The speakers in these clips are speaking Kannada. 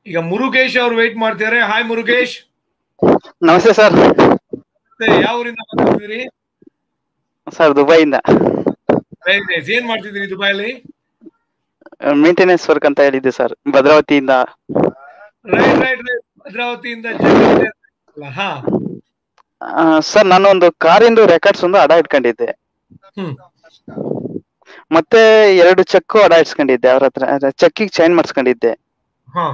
ಈಗ ಮುರುಗೇಶ್ ಅವ್ರು ವೇಟ್ ಮಾಡ್ತಿದ್ದಾರೆ ಹಾಯ್ ಮುರುಗೇಶ್ ನಮಸ್ತೆ ಸರ್ ಮತ್ತೆ ಯಾವ ಊರಿಂದ ಮಾತಾಡ್ತಿದ್ರಿ ಸರ್ ದುಬೈಯಿಂದ Very nice. ಏನ್ ಮಾಡ್ತಿದ್ರಿ ದುಬೈಲಿ ಮೇಂಟೆನೆನ್ಸ್ ವರ್ಕ್ ಅಂತ ಹೇಳಿದ್ದೆ ಸರ್ ಭದ್ರಾವತಿಯಿಂದ ರೈಟ್ ರೈಟ್ ರೈಟ್ ಭದ್ರಾವತಿಯಿಂದ ಜಗತ್ತಿದೆ ಅಲ್ಲ, ಹಾ ಸರ್ ನಾನು ಒಂದು ಕಾರಿಂದು ರೆಕಾರ್ಡ್ಸ್ ಒಂದು ಅಡ ಇಟ್ಕೊಂಡಿದ್ದೆ ಹ್ಮ್ ಮತ್ತೆ ಎರಡು ಚೆಕ್ ಅಡ ಇಟ್ಕೊಂಡಿದ್ದೆ ಅವ್ರ ಹತ್ರ ಚೆಕ್ಕಿಗೆ ಚೈನ್ ಮಾಡಿಸ್ಕೊಂಡಿದ್ದೆ ಹಾ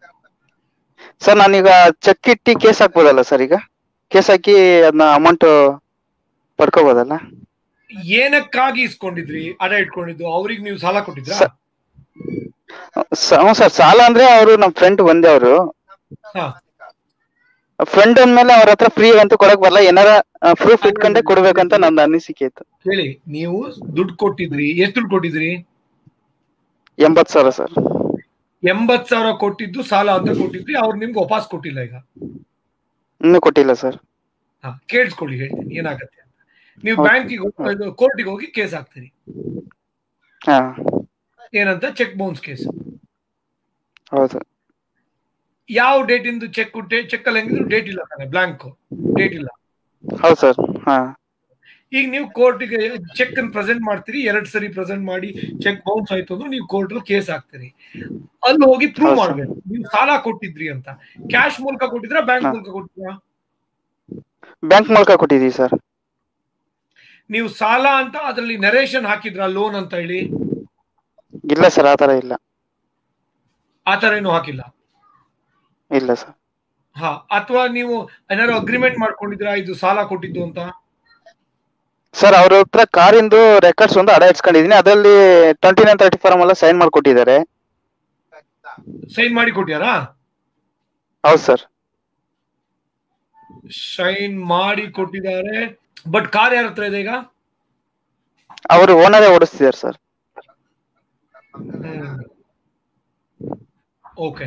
ಸರ್ ನಾನೀಗ ಚೆಕ್ ಇಟ್ಟು ಕೇಸ್ ಹಾಕ್ಬೋದಲ್ಲ ಸರ್ ಈಗ ಕೇಸ್ ಹಾಕಿ ಅದನ್ನ ಅಮೌಂಟ್ ಪಡ್ಕೋಬೋದಲ್ಲ ಏನಕ್ಕಾಗಿ ಇಸ್ಕೊಂಡಿದ್ರಿ ಅಡ ಇಟ್ಕೊಂಡಿದ್ದು ಅವ್ರಿಗೆ ನೀವು ಸಾಲ ಕೊಟ್ಟಿದ್ರಾ ಸ- ಸ- ಹ್ಞೂ ಸರ್ ಸಾಲ ಅಂದ್ರೆ ಅವರು ನಮ್ಮ ಫ್ರೆಂಡ್ ಬಂದೆ ಅವರು ಹಾ ಫ್ರೆಂಡ್ ಅಂದ್ಮೇಲೆ ಅವ್ರ ಹತ್ರ ಫ್ರೀ ಅಂತೂ ಕೊಡಕ್ ಬರಲ್ಲ ಏನಾರ ಪ್ರೂಫ್ ಇಟ್ಕೊಂಡೆ ಕೊಡ್ಬೇಕಂತ ನಂದು ಅನಿಸಿಕೆ ಇತ್ತು ಹೇಳಿ ನೀವು ದುಡ್ಡು ಕೊಟ್ಟಿದ್ರಿ ಎಷ್ಟು ದುಡ್ಡು ಕೊಟ್ಟಿದ್ರಿ ಎಂಬತ್ ಸಾವಿರ ಸರ್ ಎಂಬತ್ ಸಾವಿರ ಕೊಟ್ಟಿದ್ದು ಸಾಲ ಅಂತ ಕೊಟ್ಟಿದ್ರಿ ಅವ್ರು ನಿಮ್ಗೆ ವಾಪಸ್ ಕೊಟ್ಟಿಲ್ಲ ಈಗ ಇನ್ನೂ ಕೊಟ್ಟಿಲ್ಲ ಸರ್ ಹಾ ಕೇಳಿಸ್ಕೊಳ್ಳಿ ಹೇಳ್ತೀನಿ ಏನಾಗತ್ತೆ ಅಂತ ನೀವು Okay. ಬ್ಯಾಂಕಿಗೆ ಕೋರ್ಟಿಗೆ ಹೋಗಿ ಕೇಸ್ ಹಾಕ್ತೀರಿ ಹಾ ಏನಂತ ಚೆಕ್ ಬೌನ್ಸ್ ಕೇಸ್ ಹೌದು ಯಾವ ಡೇಟ್ ಇಂದು ಚೆಕ್ ಚೆಕ್ ಅಲ್ಲಿ ಹೆಂಗಿದ್ರು ಡೇಟ್ ಇಲ್ಲ ತಾನೆ ಬ್ಲಾಂಕ್ ಡೇಟ್ ಇಲ್ಲ ಹೌದು ಸರ್ ಹಾ ಈಗ ನೀವು ಕೋರ್ಟಿಗೆ ಚೆಕ್ ಅನ್ನು ಪ್ರೆಸೆಂಟ್ ಮಾಡ್ತೀರಿ ಎರಡ್ ಸರಿ ಪ್ರೆಸೆಂಟ್ ಮಾಡಿ ಚೆಕ್ ಬೌನ್ಸ್ ಆಯ್ತು ಅಂದ್ರೆ ನೀವು ಕೋರ್ಟ್ ಅಲ್ಲಿ ಕೇಸ್ ಹಾಕ್ತೀರಿ ಅಲ್ಲಿ ಹೋಗಿ ಪ್ರೂವ್ ಹೌದು. ಮಾಡ್ಬೇಕು ನೀವು ಸಾಲ ಕೊಟ್ಟಿದ್ರಿ ಅಂತ ಕ್ಯಾಶ್ ಮೂಲಕ ಕೊಟ್ಟಿದ್ರಾ ಬ್ಯಾಂಕ್ ಹಾ. ಮೂಲಕ ಕೊಟ್ಟಿದ್ರಾ ಬ್ಯಾಂಕ್ ಮೂಲಕ ಕೊಟ್ಟಿದ್ದೀವಿ ಸರ್ ನೀವು ಸಾಲ ಅಂತ ಅದರಲ್ಲಿ ನರೇಷನ್ ಹಾಕಿದ್ರಾ ಲೋನ್ ಅಂತ ಹೇಳಿ ಇಲ್ಲ ಸರ್ ಆ ಥರ ಇಲ್ಲ ಆ ತರ ಏನು ಹಾಕಿಲ್ಲ ಇಲ್ಲ ಸರ್ ಹಾ ಅಥವಾ ನೀವು ಏನಾದ್ರು ಅಗ್ರಿಮೆಂಟ್ ಮಾಡ್ಕೊಂಡಿದ್ರಾ ಇದು ಸಾಲ ಕೊಟ್ಟಿದ್ದು ಅಂತ ಸರ್ ಅವ್ರ ಹತ್ರ ಕಾರಿಂದು ರೆಕಾರ್ಡ್ಸ್ ಒಂದು ಅಡ ಇಟ್ಕೊಂಡಿದೀನಿ ಅದರಲ್ಲಿ ಟ್ವೆಂಟಿ ನೈನ್ ತರ್ಟಿ ಫಾರ್ಮ್ ಎಲ್ಲ ಸೈನ್ ಮಾಡ್ಕೊಟ್ಟಿದ್ದಾರೆ ಸೈನ್ ಮಾಡಿ ಕೊಟ್ಯಾರಾ ಹೌದು ಸರ್ ಸೈನ್ ಮಾಡಿ ಕೊಟ್ಟಿದ್ದಾರೆ ಬಟ್ ಕಾರ್ ಯಾರ ಹತ್ರ ಇದೆ ಈಗ ಅವರು ಓನರೇ ಓಡಿಸ್ತಿದ್ದಾರೆ ಸರ್ ಓಕೆ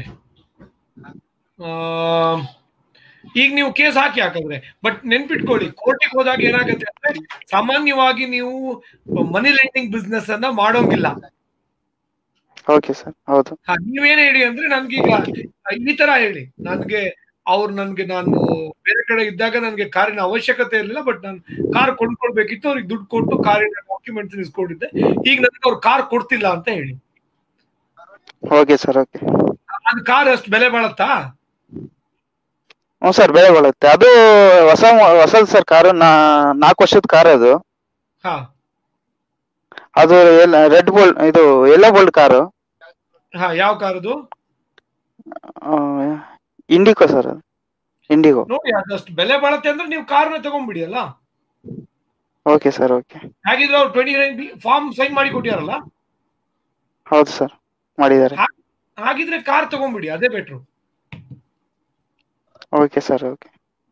ಈಗ ನೀವು ಕೇಸ್ ಹಾಕಿ ಹಾಕಿದ್ರೆ ಬಟ್ ನೆನ್ಪಿಟ್ಕೊಳ್ಳಿ ಕೋರ್ಟಿಗೆ ಹೋದಾಗ ಏನಾಗುತ್ತೆ ಅಂದ್ರೆ ಸಾಮಾನ್ಯವಾಗಿ ನೀವು ಮನಿ ಲೆಂಡಿಂಗ್ ಬಿಸ್ನೆಸ್ ಅನ್ನ ಮಾಡೋಂಗಿಲ್ಲ ಓಕೆ ಸರ್ ಹೌದು ಹಾ, ನೀವೇನ್ ಹೇಳಿ ಅಂದ್ರೆ ನನ್ಗೀಗ ಈ ತರ ಹೇಳಿ ನನ್ಗೆ ಅವ್ರು ನನ್ಗೆ ನಾನು ಬೇರೆ ಕಡೆ ಇದ್ದಾಗ ನನ್ಗೆ ಕಾರಿನ ಅವಶ್ಯಕತೆ ಇರಲಿಲ್ಲ ಬಟ್ ನಾನು ಕಾರ್ ಕೊಂಡ್ಕೊಳ್ಬೇಕಿತ್ತು ಅವ್ರಿಗೆ ದುಡ್ಡು ಕೊಟ್ಟು ಕಾರಿನ ಡಾಕ್ಯುಮೆಂಟ್ಸ್ ಇಸ್ಕೊಂಡಿದ್ದೆ ಈಗ ನನಗೆ ಅವ್ರು ಕಾರ್ ಕೊಡ್ತಿಲ್ಲ ಅಂತ ಹೇಳಿ ಓಕೆ ಸರ್ ಓಕೆ ಅದು ಕಾರ್ ಅಷ್ಟು ಬೆಲೆ ಬಾಳತ್ತಾ ಹ್ಞೂ ಸರ್ ಬೆಲೆ ಬೀಳುತ್ತೆ ಅದು ಹೊಸ ಹೊಸದು ಸರ್ ಕಾರು ನಾ ನಾಲ್ಕು ವರ್ಷದ ಕಾರ್ ಅದು ಹಾ ಅದು ರೆಡ್ ಬೋಲ್ಡ್ ಇದು ಎಲ್ಲೋ ಬೋಲ್ಡ್ ಕಾರು ಹಾ ಯಾವ ಕಾರ್ ಅದು ಇಂಡಿಕೋ ಸರ್ ಅದು ಇಂಡಿಗೋ ನೋಡಿ ಅದಷ್ಟು ಬೆಲೆ ಬಾಳತ್ತೆ ಅಂದ್ರೆ ನೀವು ಕಾರ್ನ ತಗೊಂಡ್ಬಿಡಿ ಅಲ್ಲ ಓಕೆ ಸರ್ ಓಕೆ ಹಾಗಿದ್ರೆ ಅವ್ರು twenty nine B form sign ಮಾಡಿ ಕೊಟ್ಟಿಯಾರಲ್ಲ ಹೌದು ಸರ್ ಮಾಡಿದ್ದಾರೆ ಹಾಗಿದ್ರೆ ಕಾರ್ ತಗೊಂಡ್ಬಿಡಿ ಅದೇ ಬೆಟ್ರು ಓಕೆ ಸರ್ ಓಕೆ